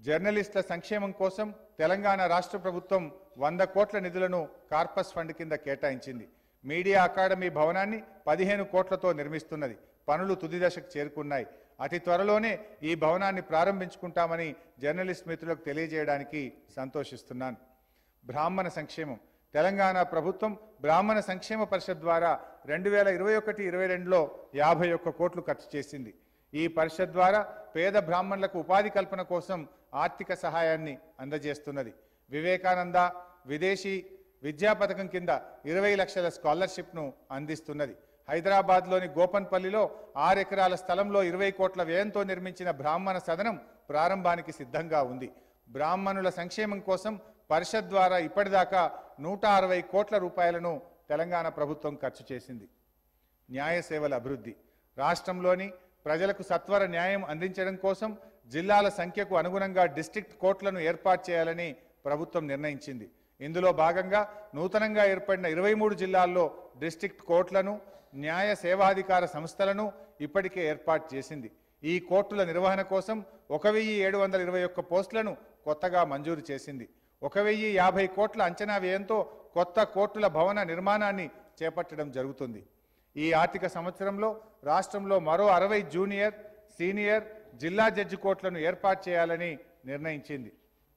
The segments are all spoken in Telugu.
జర్నలిస్టుల సంక్షేమం కోసం తెలంగాణ రాష్ట్ర ప్రభుత్వం వంద కోట్ల నిధులను కార్పస్ ఫండ్ కింద కేటాయించింది మీడియా అకాడమీ భవనాన్ని పదిహేను కోట్లతో నిర్మిస్తున్నది పనులు తుది దశకు చేరుకున్నాయి అతి త్వరలోనే ఈ భవనాన్ని ప్రారంభించుకుంటామని జర్నలిస్ట్ మిత్రులకు తెలియజేయడానికి సంతోషిస్తున్నాను బ్రాహ్మణ సంక్షేమం తెలంగాణ ప్రభుత్వం బ్రాహ్మణ సంక్షేమ పరిషత్ ద్వారా రెండు వేల ఇరవై ఒకటి ఇరవై రెండులో యాభై ఒక్క కోట్లు ఖర్చు చేసింది ఈ పరిషత్ ద్వారా పేద బ్రాహ్మణులకు ఉపాధి కల్పన కోసం ఆర్థిక సహాయాన్ని అందజేస్తున్నది వివేకానంద విదేశీ విద్యా పథకం కింద ఇరవై లక్షల స్కాలర్షిప్ను అందిస్తున్నది హైదరాబాద్లోని గోపన్పల్లిలో ఆరు ఎకరాల స్థలంలో ఇరవై కోట్ల వ్యయంతో నిర్మించిన బ్రాహ్మణ సదనం ప్రారంభానికి సిద్ధంగా ఉంది బ్రాహ్మణుల సంక్షేమం కోసం పరిషత్ ద్వారా ఇప్పటిదాకా నూట అరవై కోట్ల రూపాయలను తెలంగాణ ప్రభుత్వం ఖర్చు చేసింది న్యాయ సేవల అభివృద్ధి రాష్ట్రంలోని ప్రజలకు సత్వర న్యాయం అందించడం కోసం జిల్లాల సంఖ్యకు అనుగుణంగా డిస్ట్రిక్ట్ కోర్టులను ఏర్పాటు చేయాలని ప్రభుత్వం నిర్ణయించింది ఇందులో భాగంగా నూతనంగా ఏర్పడిన ఇరవై మూడు జిల్లాల్లో డిస్ట్రిక్ట్ కోర్టులను న్యాయ సేవాధికార సంస్థలను ఇప్పటికే ఏర్పాటు చేసింది ఈ కోర్టుల నిర్వహణ కోసం ఒక వెయ్యి ఏడు వందల ఇరవై ఒక్క పోస్టులను కొత్తగా మంజూరు చేసింది ఒక వెయ్యి యాభై కోట్ల అంచనా వ్యయంతో కొత్త కోర్టుల భవన నిర్మాణాన్ని చేపట్టడం జరుగుతుంది ఈ ఆర్థిక సంవత్సరంలో రాష్ట్రంలో మరో అరవై జూనియర్ సీనియర్ జిల్లా జడ్జి కోర్టులను ఏర్పాటు చేయాలని నిర్ణయించింది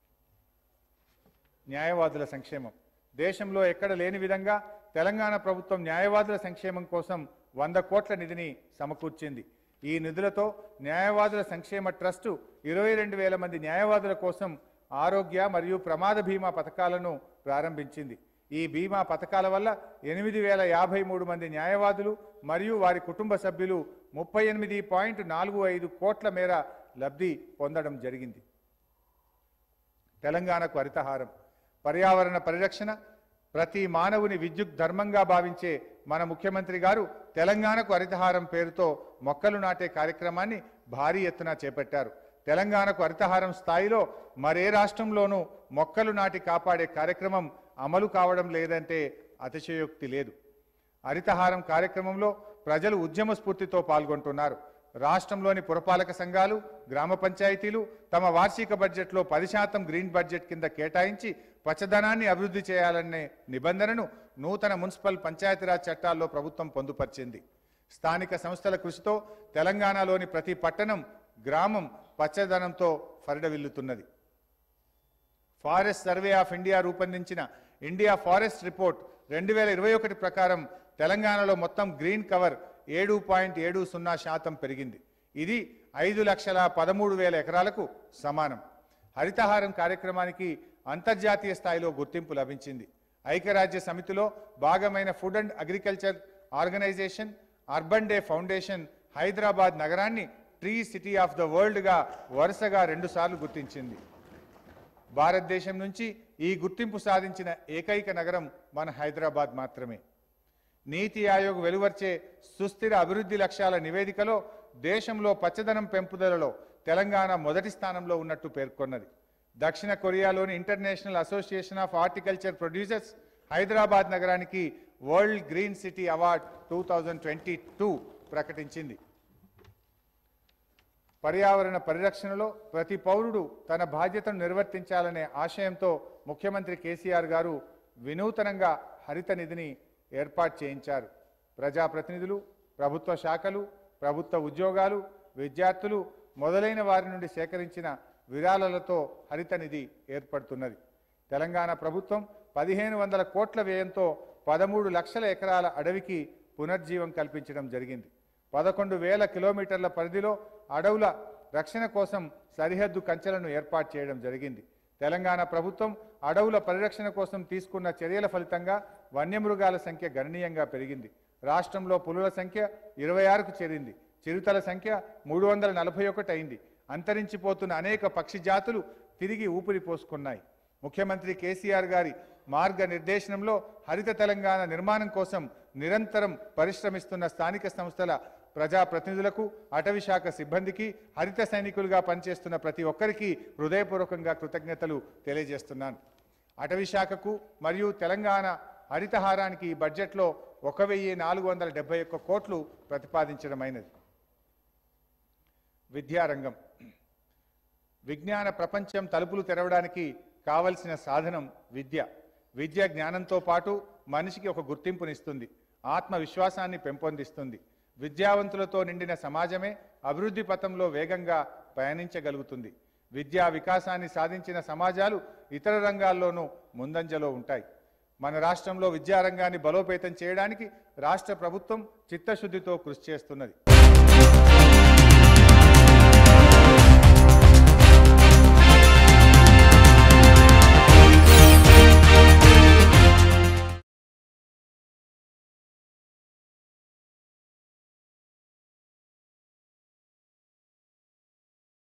న్యాయవాదుల సంక్షేమం దేశంలో ఎక్కడ లేని విధంగా తెలంగాణ ప్రభుత్వం న్యాయవాదుల సంక్షేమం కోసం వంద కోట్ల నిధిని సమకూర్చింది ఈ నిధులతో న్యాయవాదుల సంక్షేమ ట్రస్టు ఇరవై రెండు వేల మంది న్యాయవాదుల కోసం ఆరోగ్య మరియు ప్రమాద బీమా పథకాలను ప్రారంభించింది ఈ బీమా పథకాల వల్ల ఎనిమిది వేల యాభై మూడు మంది న్యాయవాదులు మరియు వారి కుటుంబ సభ్యులు ముప్పై ఎనిమిది పాయింట్ నాలుగు ఐదు కోట్ల మేర లబ్ధి పొందడం జరిగింది తెలంగాణకు హరితహారం పర్యావరణ పరిరక్షణ ప్రతి మానవుని విద్యుత్ ధర్మంగా భావించే మన ముఖ్యమంత్రి గారు తెలంగాణకు హరితహారం పేరుతో మొక్కలు నాటే కార్యక్రమాన్ని భారీ ఎత్తున చేపట్టారు తెలంగాణకు హరితహారం స్థాయిలో మరే రాష్ట్రంలోనూ మొక్కలు నాటి కాపాడే కార్యక్రమం అమలు కావడం లేదంటే అతిశయోక్తి లేదు హరితహారం కార్యక్రమంలో ప్రజలు ఉద్యమ స్ఫూర్తితో పాల్గొంటున్నారు రాష్ట్రంలోని పురపాలక సంఘాలు గ్రామ పంచాయతీలు తమ వార్షిక బడ్జెట్లో పది శాతం గ్రీన్ బడ్జెట్ కింద కేటాయించి పచ్చదనాన్ని అభివృద్ధి చేయాలనే నిబంధనను నూతన మున్సిపల్ పంచాయతీరాజ్ చట్టాల్లో ప్రభుత్వం పొందుపరిచింది స్థానిక సంస్థల కృషితో తెలంగాణలోని ప్రతి పట్టణం గ్రామం పచ్చదనంతో ఫరిడవిల్లుతున్నది ఫారెస్ట్ సర్వే ఆఫ్ ఇండియా రూపొందించిన ఇండియా ఫారెస్ట్ రిపోర్ట్ రెండు వేల ఇరవై ఒకటి ప్రకారం తెలంగాణలో మొత్తం గ్రీన్ కవర్ ఏడు పాయింట్ ఏడు సున్నా శాతం పెరిగింది ఇది ఐదు లక్షల పదమూడు వేల ఎకరాలకు సమానం హరితహారం కార్యక్రమానికి అంతర్జాతీయ స్థాయిలో గుర్తింపు లభించింది ఐక్యరాజ్య సమితిలో భాగమైన food and agriculture organisation urban day foundation Hyderabad నగరాన్ని ట్రీ సిటీ ఆఫ్ ద వరల్డ్గా వరుసగా రెండుసార్లు గుర్తించింది భారతదేశం నుంచి ఈ గుర్తింపు సాధించిన ఏకైక నగరం మన హైదరాబాద్ మాత్రమే నీతి ఆయోగ్ వెలువర్చే సుస్థిర అభివృద్ధి లక్ష్యాల నివేదికలో దేశంలో పచ్చదనం పెంపుదలలో తెలంగాణ మొదటి స్థానంలో ఉన్నట్టు పేర్కొన్నది దక్షిణ కొరియాలోని international association of horticulture producers Hyderabad నగరానికి world green city award two ప్రకటించింది పర్యావరణ పరిరక్షణలో ప్రతి పౌరుడు తన బాధ్యతను నిర్వర్తించాలనే ఆశయంతో ముఖ్యమంత్రి కేసీఆర్ గారు వినూతనంగా హరిత నిధిని ఏర్పాటు చేయించారు ప్రజాప్రతినిధులు ప్రభుత్వ శాఖలు ప్రభుత్వ ఉద్యోగాలు విద్యార్థులు మొదలైన వారి నుండి సేకరించిన విరాళాలతో హరిత నిధి ఏర్పడుతున్నది తెలంగాణ ప్రభుత్వం పదిహేను వందల కోట్ల వ్యయంతో పదమూడు లక్షల ఎకరాల అడవికి పునర్జీవం కల్పించడం జరిగింది పదకొండు వేల కిలోమీటర్ల పరిధిలో అడవుల రక్షణ కోసం సరిహద్దు కంచెలను ఏర్పాటు చేయడం జరిగింది తెలంగాణ ప్రభుత్వం అడవుల పరిరక్షణ కోసం తీసుకున్న చర్యల ఫలితంగా వన్యమృగాల సంఖ్య గణనీయంగా పెరిగింది రాష్ట్రంలో పులుల సంఖ్య ఇరవై ఆరుకు చేరింది చిరుతల సంఖ్య మూడు వందల నలభై ఒకటి అయింది అంతరించిపోతున్న అనేక పక్షి జాతులు తిరిగి ఊపిరి పోసుకున్నాయి ముఖ్యమంత్రి కేసీఆర్ గారి మార్గనిర్దేశనంలో హరిత తెలంగాణ నిర్మాణం కోసం నిరంతరం పరిశ్రమిస్తున్న స్థానిక సంస్థల ప్రజాప్రతినిధులకు అటవీ శాఖ సిబ్బందికి హరిత సైనికులుగా పనిచేస్తున్న ప్రతి ఒక్కరికి హృదయపూర్వకంగా కృతజ్ఞతలు తెలియజేస్తున్నాను అటవీ శాఖకు మరియు తెలంగాణ హరితహారానికి ఈ బడ్జెట్లో ఒక వెయ్యి నాలుగు వందల డెబ్బై ఒక్క కోట్లు ప్రతిపాదించడమైనది విద్యారంగం విజ్ఞాన ప్రపంచం తలుపులు తెరవడానికి కావలసిన సాధనం విద్య విద్య జ్ఞానంతో పాటు మనిషికి ఒక గుర్తింపునిస్తుంది ఆత్మవిశ్వాసాన్ని పెంపొందిస్తుంది విద్యావంతులతో నిండిన సమాజమే అభివృద్ధి పథంలో వేగంగా పయనించగలుగుతుంది విద్యా వికాసాన్ని సాధించిన సమాజాలు ఇతర రంగాల్లోనూ ముందంజలో ఉంటాయి మన రాష్ట్రంలో విద్యారంగాన్ని బలోపేతం చేయడానికి రాష్ట్ర ప్రభుత్వం చిత్తశుద్ధితో కృషి చేస్తున్నది